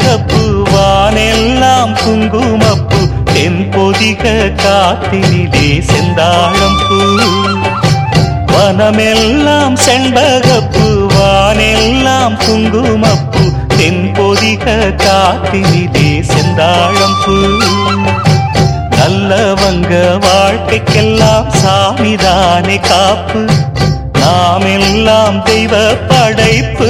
செண்பகப்பூ வானெல்லாம் குங்குமப்பூ தென்பொதிக காத்தினிலே செந்தாழம் பூ வனமெல்லாம் செண்பகப்பூ வானெல்லாம் குங்குமப்பூ தென்பொதிக காத்தினிலே செந்தாழம் பூ நல்லவங்க வாழ்க்கைக்கெல்லாம் சாமிதானே காப்பு நாம் எல்லாம் தெய்வ படைப்பு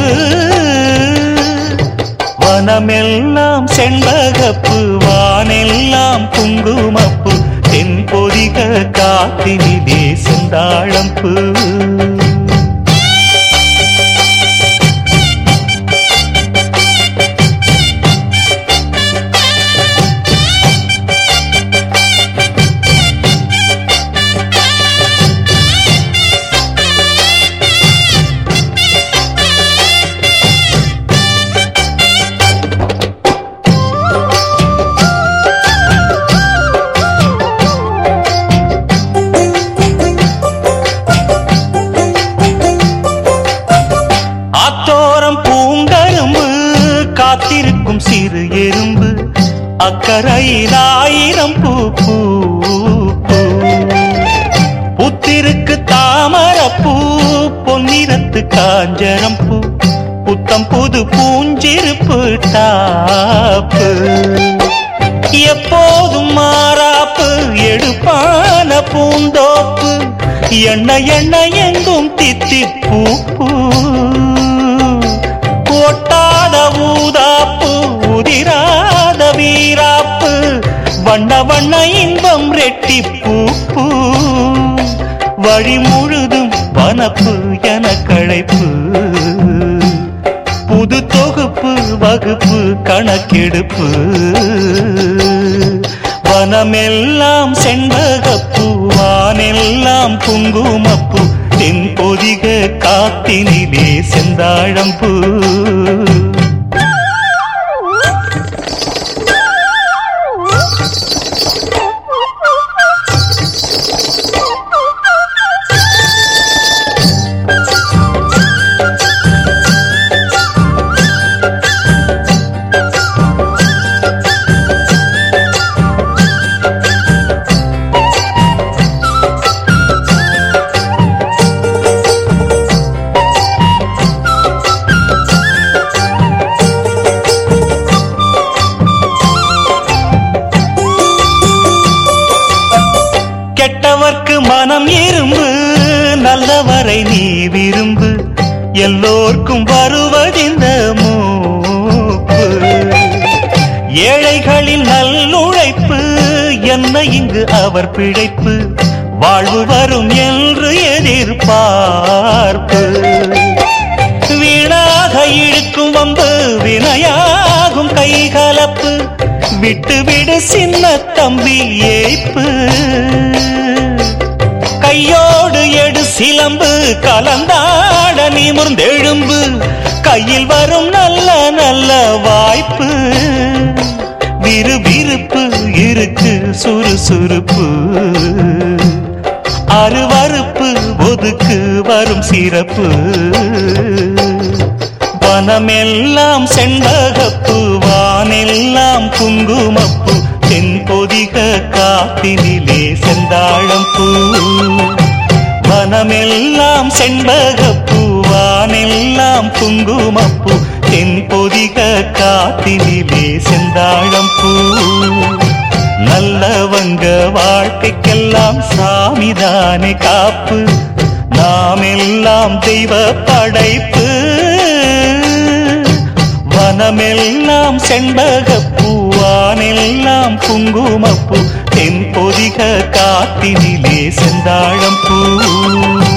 வனமெல்லாம் செண்பகப்பு வானெல்லாம் குங்குமப்பு தென்பொதிக காத்தினிலே செந்தாழம்பு ஆத்தோரம் பூங்கரும்பு காத்திருக்கும் சிறு எறும்பு அக்கறையில் ஆயிரம் பூ பூ பூ. புத்திருக்கு தாமரப்பூ பொன்னிறத்து காஞ்சரம் பூ புத்தம் புது பூஞ்சிருப்பு டாப்பு எப்போதும் மாறாப்பு எடுப்பான பூந்தோப்பு எண்ண எண்ண எங்கும் தித்தி பூ பூ ஒட்டாத ஊதாப்பு உதிராத வீராப்பு வண்ண வண்ண இன்பம் ரெட்டி பூ பூ வழி முழுதும் வனப்பு என களைப்பு புது தொகுப்பு வகுப்பு கணக்கெடுப்பு வனமெல்லாம் செண்பகப்பூ வானெல்லாம் குங்குமப்பூ தென்பொதிக காத்தினிலே செந்தாழம்பூ கெட்டவர்க்கு மனம் இரும்பு நல்லவரை நீ விரும்பு எல்லோர்க்கும் வருவதிந்த மூப்பு ஏழைகளின் நல்லுழைப்பு என்ன இங்கு அவர் பிழைப்பு வாழ்வு வரும் என்று எதிர்பார்ப்பு வீணாக இழுக்கும் வம்பு வினையாகும் கைகலப்பு விட்டு விடு சின்ன தம்பி ஏய்ப்பு கையோடு எடு சிலம்பு கலந்தாட நிமிர்ந்தெழும்பு கையில் வரும் நல்ல நல்ல வாய்ப்பு விறுவிறுப்பு இருக்கு சுறுசுறுப்பு அருவறுப்பு ஒதுக்கு வரும் சிறப்பு வனமெல்லாம் செண்பகப்பு வானெல்லாம் குங்குமப்பு தென்பொதிக காத்தினிலே செந்தாழம்பூ வனமெல்லாம் செண்பகப்பூ வானெல்லாம் குங்குமப்பூ தென்பொதிக காத்தினிலே செந்தாழம்பூ நல்லவங்க வாழ்க்கைக்கெல்லாம் சாமிதானே காப்பு நாம் எல்லாம் தெய்வ படைப்பு வனமெல்லாம் செண்பகப்பூ வானெல்லாம் குங்குமப்பூ தென்பொதிக காத்தினிலே செந்தாழம்பூ